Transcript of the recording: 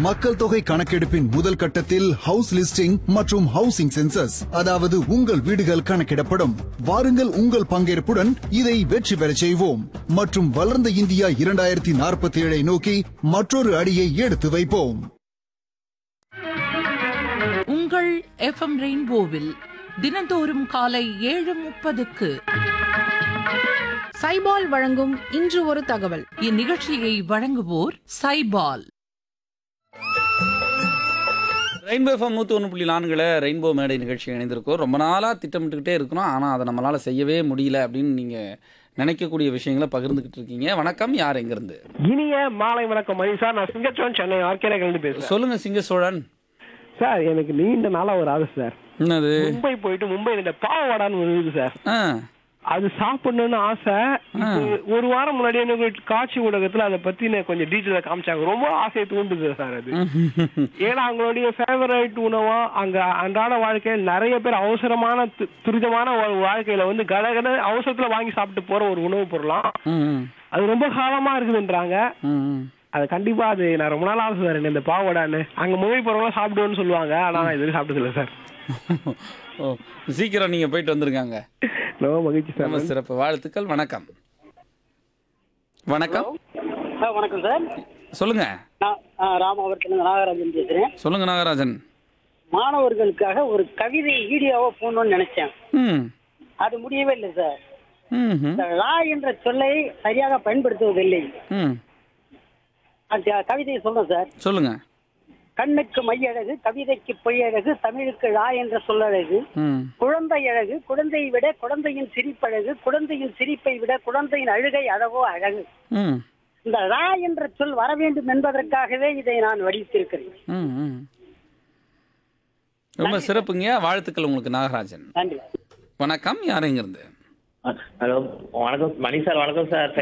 மக்கள் தொகை கணக்கெடுப்பின் முதல் கட்டத்தில் ஹவுஸ் லிஸ்டிங் மற்றும் ஹவுசிங் சென்சஸ் அதாவது உங்கள் வீடுகள் கணக்கிடப்படும் வாருங்கள் உங்கள் பங்கேற்புடன் இதை வெற்றி பெறச் செய்வோம் மற்றும் வளர்ந்த இந்தியா இரண்டாயிரத்தி நாற்பத்தி ஏழை நோக்கி மற்றொரு அடியை எடுத்து வைப்போம் உங்கள் எஃப்எம் ரெயின்போவில் தினந்தோறும் காலை ஏழு முப்பதுக்கு சைபால் வழங்கும் இன்று ஒரு தகவல் இந்நிகழ்ச்சியை வழங்குவோர் சைபால் ரெயின்போ எஃப்எம் நூற்றி ஒன்று புள்ளி நான்கில் ரெயின்போ மேடை நிகழ்ச்சி இணைந்திருக்கோம் ரொம்ப நாளாக திட்டமிட்டுக்கிட்டே இருக்கிறோம் ஆனால் அதை நம்மளால் செய்யவே முடியல அப்படின்னு நீங்கள் நினைக்கக்கூடிய விஷயங்களை பகிர்ந்துக்கிட்டு இருக்கீங்க வணக்கம் யார் எங்கேருந்து இனிய மாலை வணக்கம் மணி சார் நான் சிங்கச்சோன் சென்னை ஆர்கேனகர்லேருந்து பேசுறேன் சொல்லுங்கள் சிங்க சோழன் சார் எனக்கு நீண்ட நாளா ஒரு ஆசை சார் என்னது மும்பை போயிட்டு மும்பைல இந்த பாவாடான்னு ஒண்ணு இருக்குது சார் ஆ அது சாப்பிடணும்னு ஆசை இப்போ ஒரு வாரம் முன்னாடி எனக்கு காட்சி ஊடகத்துல அதை பத்தி எனக்கு கொஞ்சம் டீட்டெயிலா காமிச்சாங்க ரொம்ப ஆசையை தூண்டுது சார் அது ஏன்னா அவங்களுடைய ஃபேவரட் உணவா அங்க அன்றாட வாழ்க்கையில் நிறைய பேர் அவசரமான து- துரிதமான ஒரு வாழ்க்கையில வந்து கடகட அவசரத்துல வாங்கி சாப்பிட்டு போற ஒரு உணவுப் பொருளாம் ம் அது ரொம்ப காலமா இருக்குதுன்றாங்க ம், ம். அது கண்டிப்பா அது நான் ரொம்ப நாள் ஆசை சார் இந்த பாவடான்னு அங்க மூவி போறவங்க சாப்பிடுவோம்னு சொல்லுவாங்க ஆனா நான் இது சாப்பிட்டது இல்லை சார் ஓ சீக்கிரம் நீங்கள் போயிட்டு வந்திருக்காங்க ரொம்ப மகிழ்ச்சி சார் ரொம்ப சிறப்பு வாழ்த்துக்கள் வணக்கம் வணக்கம் ஆ வணக்கம் சார் சொல்லுங்க நான் ஆ, ராமாவரத்துலேருந்து நாகராஜன் பேசுகிறேன் சொல்லுங்க நாகராஜன் மாணவர்களுக்காக ஒரு கவிதை வீடியோவை போடணும்னு நினைச்சேன் ம் அது முடியவே இல்லை சார் ம் ம், இந்த லா என்ற சொல்லை சரியாக பயன்படுத்துவதில்லை ம் அந்த கவிதையை சொல்றேன் சார் சொல்லுங்க கண்ணுக்கு மையழகு கவிதைக்கு பொய்யழகு தமிழுக்கு லா என்ற சொல்லழகு ம் குழந்தை அழகு குழந்தையை விட குழந்தையின் சிரிப்பழகு குழந்தையின் சிரிப்பை விட குழந்தையின் அழுகை அழகோ அழகு ம் இந்த லா என்ற சொல் வர வேண்டும் என்பதற்காகவே இதை நான் வடித்திருக்கிறேன் ம் ம் ரொம்ப சிறப்புங்க வாழ்த்துக்கள் உங்களுக்கு நாகராஜன் நன்றி வணக்கம் யாருங்கிறது ஹலோ வணக்கம் மணி சார் வணக்கம் சார்